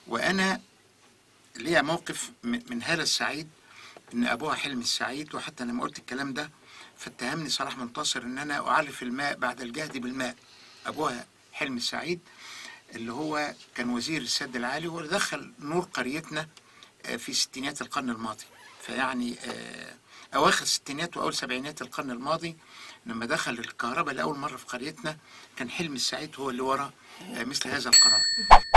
وانا ليا موقف من من هاله السعيد ان ابوها حلمي السعيد وحتى لما قلت الكلام ده فاتهمني صلاح منتصر ان انا اعرف الماء بعد الجهد بالماء ابوها حلمي السعيد اللي هو كان وزير السد العالي واللي دخل نور قريتنا آه، في ستينيات القرن الماضي فيعني آه، اواخر الستينات واول سبعينات القرن الماضي لما دخل الكهرباء لاول مره في قريتنا كان حلمي السعيد هو اللي ورا آه، مثل هذا القرار